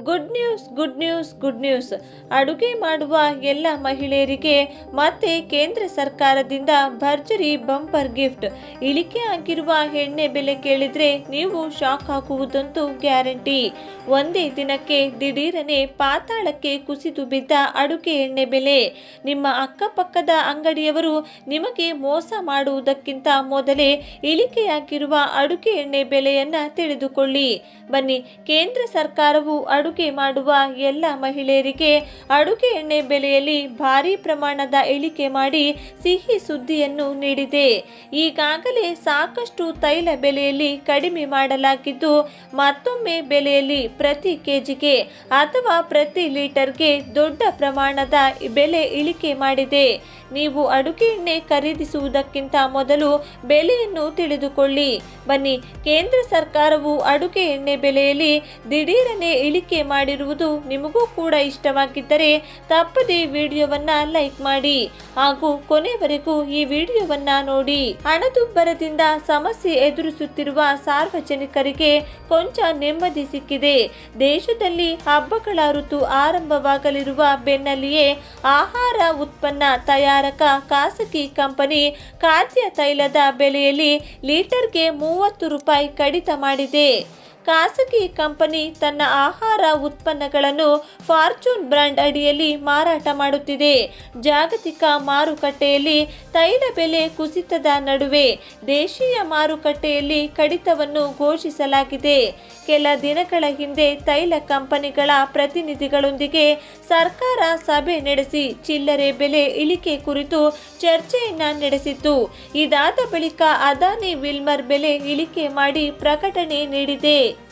good news good news good news ಅಡುಗೆ ಮಾಡುವ ಎಲ್ಲ ಮಹಿಳೆಯರಿಗೆ ಮತ್ತೆ ಕೇಂದ್ರ ಸರ್ಕಾರದಿಂದ ಭರ್ಜರಿ ಬಂಪರ್ ಗಿಫ್ಟ್ ಇಳಿಕೆ ಆಗಿರುವ ಎಣ್ಣೆ ಬೆಲೆ ಕೇಳಿದ್ರೆ ನೀವು ಶಾಕ್ ಆಗುವುದಂತೂ ಗ್ಯಾರಂಟಿ ಒಂದೇ ದಿನಕ್ಕೆ ದಿಢೀರನೆ ಪಾತಾಳಕ್ಕೆ ಕುಸಿದು ಬಿದ್ದ ಅಡುಗೆ ಎಣ್ಣೆ ಬೆಲೆ ನಿಮ್ಮ ಅಕ್ಕಪಕ್ಕದ ಅಂಗಡಿಯವರು ನಿಮಗೆ ಮೋಸ ಮಾಡುವುದಕ್ಕಿಂತ ಮೊದಲೇ ಇಳಿಕೆಯಾಗಿರುವ ಅಡುಗೆ ಎಣ್ಣೆ ಬೆಲೆಯನ್ನ ತಿಳಿದುಕೊಳ್ಳಿ ಬನ್ನಿ ಕೇಂದ್ರ ಸರ್ಕಾರವು ಅಡುಗೆ ಮಾಡುವ ಎಲ್ಲ ಮಹಿಳೆಯರಿಗೆ ಅಡುಗೆ ಎಣ್ಣೆ ಬೆಲೆಯಲ್ಲಿ ಭಾರಿ ಪ್ರಮಾಣದ ಇಳಿಕೆ ಮಾಡಿ ಸಿಹಿ ಸುದ್ದಿಯನ್ನು ನೀಡಿದೆ ಈಗಾಗಲೇ ಸಾಕಷ್ಟು ತೈಲ ಬೆಲೆಯಲ್ಲಿ ಕಡಿಮೆ ಮಾಡಲಾಗಿದ್ದು ಮತ್ತೊಮ್ಮೆ ಬೆಲೆಯಲ್ಲಿ ಪ್ರತಿ ಕೆಜಿಗೆ ಅಥವಾ ಪ್ರತಿ ಲೀಟರ್ಗೆ ದೊಡ್ಡ ಪ್ರಮಾಣದ ಬೆಲೆ ಇಳಿಕೆ ಮಾಡಿದೆ ನೀವು ಅಡುಗೆ ಎಣ್ಣೆ ಖರೀದಿಸುವುದಕ್ಕಿಂತ ಮೊದಲು ಬೆಲೆಯನ್ನು ತಿಳಿದುಕೊಳ್ಳಿ ಬನ್ನಿ ಕೇಂದ್ರ ಸರ್ಕಾರವು ಅಡುಗೆ ಎಣ್ಣೆ ಬೆಲೆಯಲ್ಲಿ ದಿಢೀರನೆ ಇಳಿಕೆ ಮಾಡಿರುವುದು ನಿಮಗೂ ಕೂಡ ಇಷ್ಟವಾಗಿದ್ದರೆ ತಪ್ಪದೆ ವಿಡಿಯೋವನ್ನ ಲೈಕ್ ಮಾಡಿ ಹಾಗೂ ಕೊನೆವರೆಗೂ ಈ ವಿಡಿಯೋವನ್ನ ನೋಡಿ ಹಣದುಬ್ಬರದಿಂದ ಸಮಸ್ಯೆ ಎದುರಿಸುತ್ತಿರುವ ಸಾರ್ವಜನಿಕರಿಗೆ ಕೊಂಚ ನೆಮ್ಮದಿ ಸಿಕ್ಕಿದೆ ದೇಶದಲ್ಲಿ ಹಬ್ಬಗಳ ಋತು ಆರಂಭವಾಗಲಿರುವ ಬೆನ್ನಲ್ಲಿಯೇ ಆಹಾರ ಉತ್ಪನ್ನ ತಯಾರಕ ಖಾಸಗಿ ಕಂಪನಿ ಖಾದ್ಯ ತೈಲದ ಬೆಲೆಯಲ್ಲಿ ಲೀಟರ್ಗೆ ಮೂವತ್ತು ರೂಪಾಯಿ ಕಡಿತ ಮಾಡಿದೆ ಖಾಸಗಿ ಕಂಪನಿ ತನ್ನ ಆಹಾರ ಉತ್ಪನ್ನಗಳನ್ನು ಫಾರ್ಚೂನ್ ಬ್ರ್ಯಾಂಡ್ ಅಡಿಯಲ್ಲಿ ಮಾರಾಟ ಮಾಡುತ್ತಿದೆ ಜಾಗತಿಕ ಮಾರುಕಟ್ಟೆಯಲ್ಲಿ ತೈಲ ಬೆಲೆ ಕುಸಿತದ ನಡುವೆ ದೇಶೀಯ ಮಾರುಕಟ್ಟೆಯಲ್ಲಿ ಕಡಿತವನ್ನು ಘೋಷಿಸಲಾಗಿದೆ ಕೆಲ ದಿನಗಳ ಹಿಂದೆ ತೈಲ ಕಂಪನಿಗಳ ಪ್ರತಿನಿಧಿಗಳೊಂದಿಗೆ ಸರ್ಕಾರ ಸಭೆ ನಡೆಸಿ ಚಿಲ್ಲರೆ ಬೆಲೆ ಇಳಿಕೆ ಕುರಿತು ಚರ್ಚೆಯನ್ನ ನಡೆಸಿತ್ತು ಇದಾದ ಬಳಿಕ ಅದಾನಿ ವಿಲ್ಮರ್ ಬೆಲೆ ಇಳಿಕೆ ಮಾಡಿ ಪ್ರಕಟಣೆ ನೀಡಿದೆ